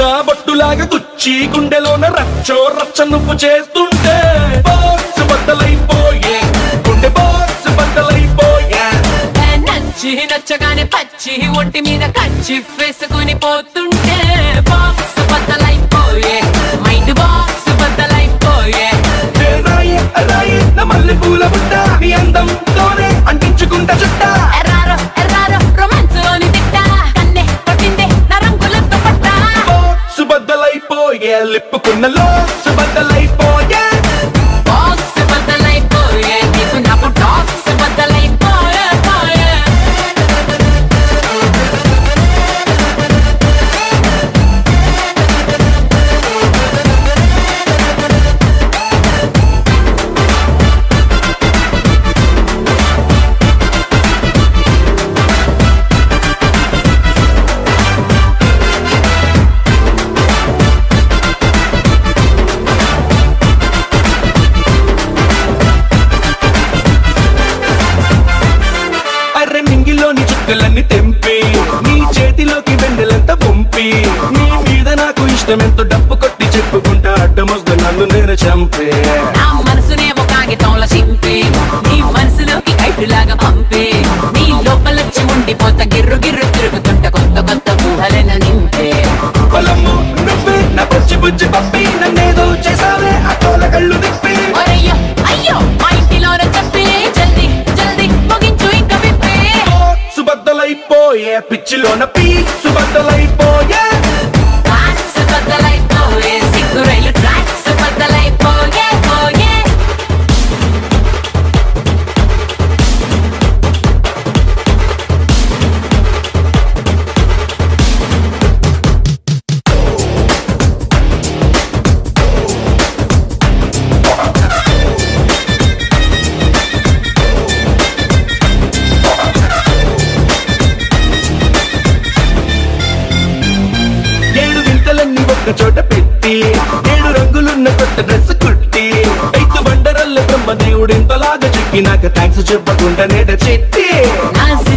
బొట్టులాగా గుచ్చి గుండెలోన రచ్చో రచ్చ నువ్వు చేస్తుంటే బాక్స్ బద్దలైపోయే గుండె బాక్స్ బద్దలైపోయే నచ్చి నచ్చగానే పచ్చి ఒంటి మీద కచ్చి వేసుకుని పోతుంటే బాక్స్ బద్దలైపోయే మైండ్ బాక్స్ బద్దలైపోయే ఏ రాయే రాయే నా మల్లె పూల బుట్ట నీ అందంతోనే అంటించుకుంటా చుట్టా ఎర్రారో ఎర్రారో రొమాన్స్ లోని తిట్ట కన్నే కొట్టిందే నా రంగులతో పట్ట బాక్స్ బద్దలైపోయే లిప్పుకున్న లోక్స్ బద్దలైపోయే బాక్స్ బద్దలైపోయే నీకు నాకు డాక్స్ బద్దలైపోయే పోయే అర్రె నింగిలోని చుక్కలన్నీ తెంపి నీ చేతిలోకి వెన్నెలంత పంపి నీ మీద నాకు ఇష్టమెంతో డప్పు కొట్టి చెప్పుకుంటా అడ్డమొస్తు నన్ను నేను చంపే నా మనసునేమో కాగితంలో చింపి నీ మనసులోకి కైటులాగా పంపి నీ లోపలొచ్చి ఉండిపోత గిర్రు గిర్రు తిరుగుతుంట కొత్త కొత్త ఊహలను నింపే పొలము నువ్వే నా పచ్చి బుజ్జి పప్పి నన్నేదో చేసావే అటోల కళ్ళు తిప్పి ఒరయ్యో అయ్యో మా ఇంటిలోన చెప్పి జల్దీ జల్దీ ముగించు ఇంక విప్పి సుబద్దలైపోయే పిచ్చిలోన పీ సుబద్దలైపోయే ట్రాక్స్ బద్దలైపోయే సిగ్గు రైలు ట్రాక్స్ బద్దలైపోయే పోయే ఏడు వింతలన్నీ ఒక్క చోట పెట్టి ఏడు రంగులున్న కొత్త డ్రెస్ కుట్టి ఐదు బండరల్ల బ్రహ్మదేవుడు ఇంతలాగా చెక్కి నాకు థ్యాంక్స్ చెప్పకుండా నేట చెట్టి నా